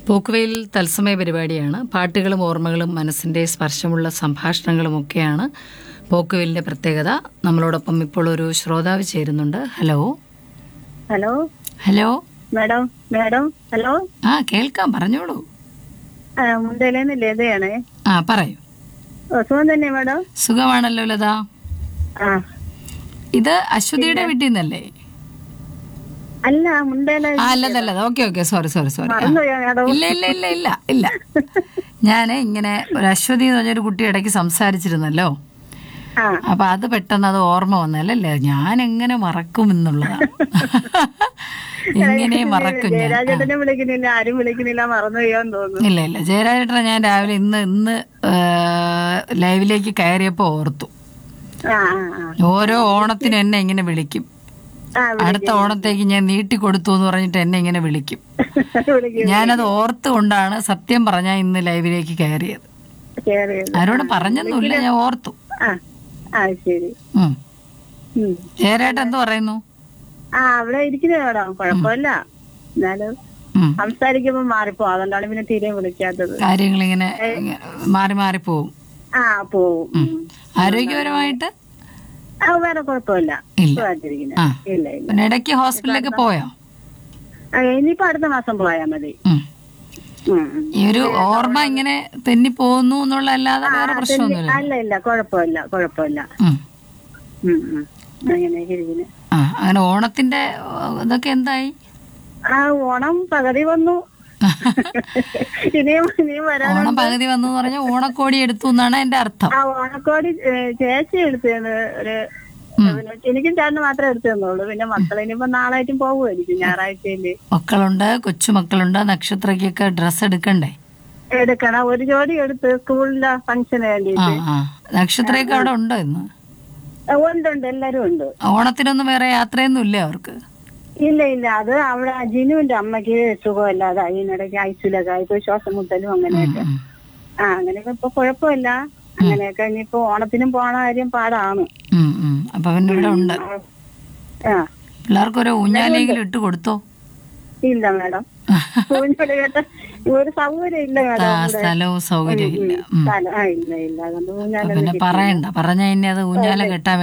പോക്കുവെയിൽ തത്സമയ പരിപാടിയാണ് പാട്ടുകളും ഓർമ്മകളും മനസ്സിൻ്റെ സ്പർശമുള്ള സംഭാഷണങ്ങളുമൊക്കെയാണ് പോക്കുവെയിലിൻ്റെ പ്രത്യേകത നമ്മളോടൊപ്പം ഇപ്പോൾ ഒരു ശ്രോതാവ് ചേരുന്നുണ്ട് hello hello hello madam madam hello ആ കേൾക്കാം പറഞ്ഞോളൂ ആ, മുണ്ടേലേന്ന് ലതയാണ് ആ പറയൂ ഓ, സുഖം തന്നെ മാഡം സുഖമാണല്ലോ ലത ആ ഇത് അശ്വതിയുടെ വീട്ടിൽ നിന്നല്ലേ അല്ല മുണ്ടേല ആ അല്ലതല്ലത് okay okay sorry sorry sorry മറന്നുപോയോ മാഡം ഇല്ല ഇല്ല ഇല്ല ഇല്ല ഇല്ല ഞാൻ ഇങ്ങനെ ഒരു അശ്വതി എന്ന് പറഞ്ഞൊരു കുട്ടി ഇടയ്ക്ക് സംസാരിച്ചിരുന്നല്ലോ ആ അപ്പൊ അത് പെട്ടെന്ന് അത് ഓർമ്മ വന്നല്ലേ ഞാൻ എങ്ങനെ മറക്കും എന്നുള്ളതാണ് എങ്ങനെ മറക്കും ഞാൻ ജയരാജേട്ടനെ വിളിക്കുന്നില്ല ആരും വിളിക്കുന്നില്ല മറന്നുപോയോന്ന് തോന്നുന്നു ഇല്ല ഇല്ല ജയരാജേട്ടനെ ഞാൻ രാവിലെ ഇന്ന് ഇന്ന് ആ, ലൈവിലേക്ക് കയറിയപ്പോ ഓർത്തു ആ ആ ആ ഓരോ ഓണത്തിന് എന്നെ ഇങ്ങനെ വിളിക്കും ആ അടുത്ത ഓണത്തേക്ക് ഞാൻ നീട്ടി കൊടുത്തു എന്ന് പറഞ്ഞിട്ട് എന്നെ ഇങ്ങനെ വിളിക്കും വിളിക്കും ഞാനത് ഓർത്തുകൊണ്ടാണ് സത്യം പറഞ്ഞാൽ ഇന്ന് ലൈവിലേക്ക് കയറിയത് കേറിയത് ആരോട് പറഞ്ഞൊന്നുമില്ല ഞാൻ ഓർത്തു ആ ആ ശരി ഉം. ഉം. ജയരാജേട്ടൻ എന്ത് പറയുന്നു ആ അവിടെ ഇരിക്കുന്നു മാഡം കുഴപ്പമില്ല എന്നാലും ഉം. സംസാരിക്കുമ്പോ മാറിപ്പോ അതുകൊണ്ടാണ് പിന്നെ തീരെ വിളിക്കാത്തത് കാര്യങ്ങളിങ്ങനെ ഇങ്ങനെ മാറി മാറി പോവും ആ പോവും ഉം. ആരോഗ്യപരമായിട്ട് ആ വേറെ കുഴപ്പമില്ല ഇല്ല സുഖമായിട്ടിരിക്കുന്നു ആ ഇല്ല ഇല്ല പിന്നെ ഇടയ്ക്ക് ഹോസ്പിറ്റലിലേക്ക് പോയോ ആ, ഇനിയിപ്പോ അടുത്ത മാസം പോയാ മതി ഉം. ഉം, ഉം. ഈ ഒരു ഓർമ്മ ഇങ്ങനെ തെന്നി പോകുന്നു എന്നുള്ള അല്ലാതെ വേറെ പ്രശ്നമൊന്നുമില്ല അല്ല ഇല്ല കുഴപ്പമില്ല കുഴപ്പമില്ല ഉം. ഉം, ഉം. അങ്ങനെയൊക്കെ ഇരിക്കുന്നു ആ അങ്ങനെ ഓണത്തിന്റെ ഓ, ഇതൊക്കെ എന്തായി ആ ഓണം പകുതി വന്നു ഇനിയും ഇനിയും വരാൻ ഓണം പകുതി വന്നു എന്ന് പറഞ്ഞാൽ ഓണക്കോടി എടുത്തു എന്നാണ് എന്റെ അർത്ഥം ആ ഓണക്കോടി ഏ, ചേച്ചി എടുത്തത് ഒരു പിന്നെ എനിക്കും ചേട്ടന് മാത്രമേ എടുത്തു തന്നുള്ളൂ പിന്നെ മക്കൾ ഇനിയിപ്പോ നാളായിട്ടും പോകുമായിരിക്കും ഞായറാഴ്ചയില് മക്കളുണ്ട് കൊച്ചുമക്കളുണ്ട് നക്ഷത്രയ്ക്കൊക്കെ ഡ്രസ്സ് എടുക്കണ്ടേ എടുക്കണം ഒരു ജോഡി എടുത്ത് സ്കൂളിലെ ഫംഗ്ഷന് ആ വേണ്ടിയിട്ട് ആ നക്ഷത്രയൊക്കെ അവിടെ ഉണ്ടോ ഇന്ന് ആ, ഉണ്ട് ഉണ്ട് എല്ലാരും ഉണ്ട് ഓണത്തിനൊന്നും വേറെ യാത്രയൊന്നും ഇല്ലേ അവർക്ക് ഇല്ല ഇല്ല അത് അവിടെ ജിനുവിന്റെ അമ്മയ്ക്ക് സുഖമില്ലാതെ അതിനിടയ്ക്ക് ഐസിലൊക്കെ ആയിപ്പോ ശ്വാസം മുട്ടലും അങ്ങനെയൊക്കെ ഉം. ആ അങ്ങനെയൊക്കെ ഇപ്പൊ കുഴപ്പമില്ല അങ്ങനെയൊക്കെ ഇനിയിപ്പോ ഓണത്തിനും പോണ കാര്യം പാടാണ് ഉം, ഉം. അപ്പൊ പിന്നെ ഇവിടെ ഉണ്ട് ആ പിള്ളേർക്ക് ഒരു ഊഞ്ഞാലെങ്കിലും ഇട്ട് കൊടുത്തോ ഇല്ല മാഡം ഊഞ്ഞാല് കേട്ട ഒരു സൗകര്യം ഇല്ല ആ, മാഡം സ്ഥലവും സൗകര്യവും ഇല്ല ഉം. സ്ഥലം ആ ഇല്ല ഇല്ല അതുകൊണ്ട് അപ്പൊ ഊഞ്ഞാല് പിന്നെ പറയണ്ട പറഞ്ഞ ഇനി അത് ഊഞ്ഞാല കെട്ടാൻ